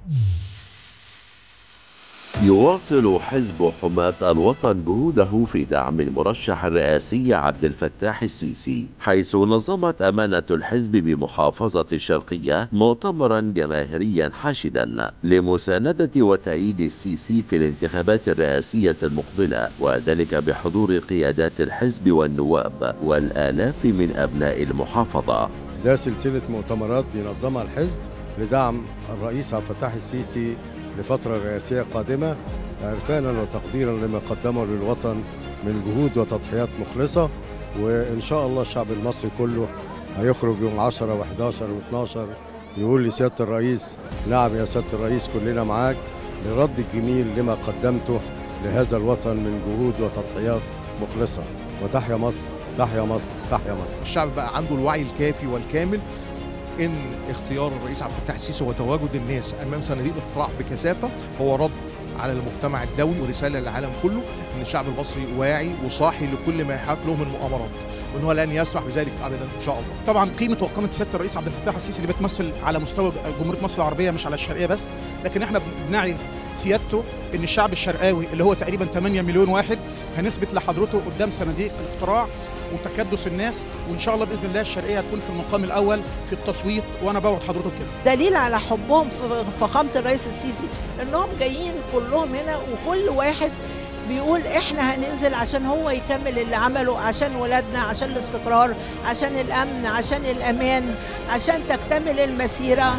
يواصل حزب حماة الوطن جهوده في دعم المرشح الرئاسي عبد الفتاح السيسي حيث نظمت أمانة الحزب بمحافظة الشرقية مؤتمرا جماهيريا حاشدا لمساندة وتأييد السيسي في الانتخابات الرئاسية المقبلة وذلك بحضور قيادات الحزب والنواب والآلاف من أبناء المحافظة ده سلسلة مؤتمرات بينظمها الحزب لدعم الرئيس عبد الفتاح السيسي لفترة رئاسية قادمة عرفانا وتقديرا لما قدمه للوطن من جهود وتضحيات مخلصة وإن شاء الله الشعب المصري كله هيخرج يوم 10 و11 و12 يقول لسيادة الرئيس نعم يا سيادة الرئيس كلنا معاك لرد الجميل لما قدمته لهذا الوطن من جهود وتضحيات مخلصة وتحيا مصر تحيا مصر تحيا مصر الشعب بقى عنده الوعي الكافي والكامل ان اختيار الرئيس عبد الفتاح السيسي وتواجد الناس امام صناديق الاقتراع بكثافه هو رد على المجتمع الدولي ورساله للعالم كله ان الشعب المصري واعي وصاحي لكل ما يحاك له من مؤامرات وان هو لن يسمح بذلك ابدا ان شاء الله. طبعا قيمه وقامه سياده الرئيس عبد الفتاح السيسي اللي بتمثل على مستوى جمهوريه مصر العربيه مش على الشرقيه بس لكن احنا بنعي سيادته ان الشعب الشرقاوي اللي هو تقريبا 8 مليون واحد هنثبت لحضرته قدام صناديق الاقتراع وتكدس الناس وان شاء الله باذن الله الشرقيه هتكون في المقام الاول في التصويت وانا بوعد حضرتك كده. دليل على حبهم في فخامه الرئيس السيسي انهم جايين كلهم هنا وكل واحد بيقول احنا هننزل عشان هو يكمل اللي عمله عشان ولادنا عشان الاستقرار عشان الامن عشان الامان عشان تكتمل المسيره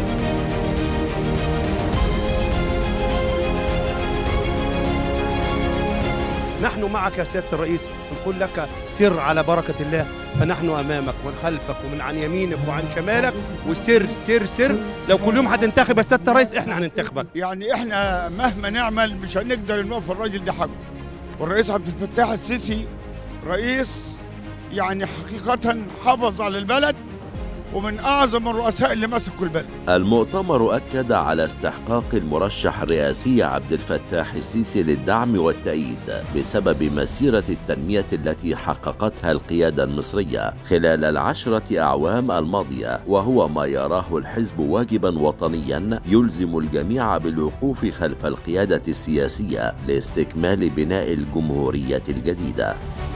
نحن معك يا سيادة الرئيس نقول لك سر على بركة الله فنحن أمامك ومن خلفك ومن عن يمينك وعن شمالك وسر سر سر لو كل يوم هتنتخب يا سيادة الرئيس احنا هننتخبك يعني احنا مهما نعمل مش هنقدر نوقف الراجل ده حقه والرئيس عبد الفتاح السيسي رئيس يعني حقيقة حافظ على البلد ومن أعظم الرؤساء اللي مسكوا البلد المؤتمر أكد على استحقاق المرشح الرئاسي عبد الفتاح السيسي للدعم والتأييد بسبب مسيرة التنمية التي حققتها القيادة المصرية خلال العشرة أعوام الماضية وهو ما يراه الحزب واجبا وطنيا يلزم الجميع بالوقوف خلف القيادة السياسية لاستكمال بناء الجمهورية الجديدة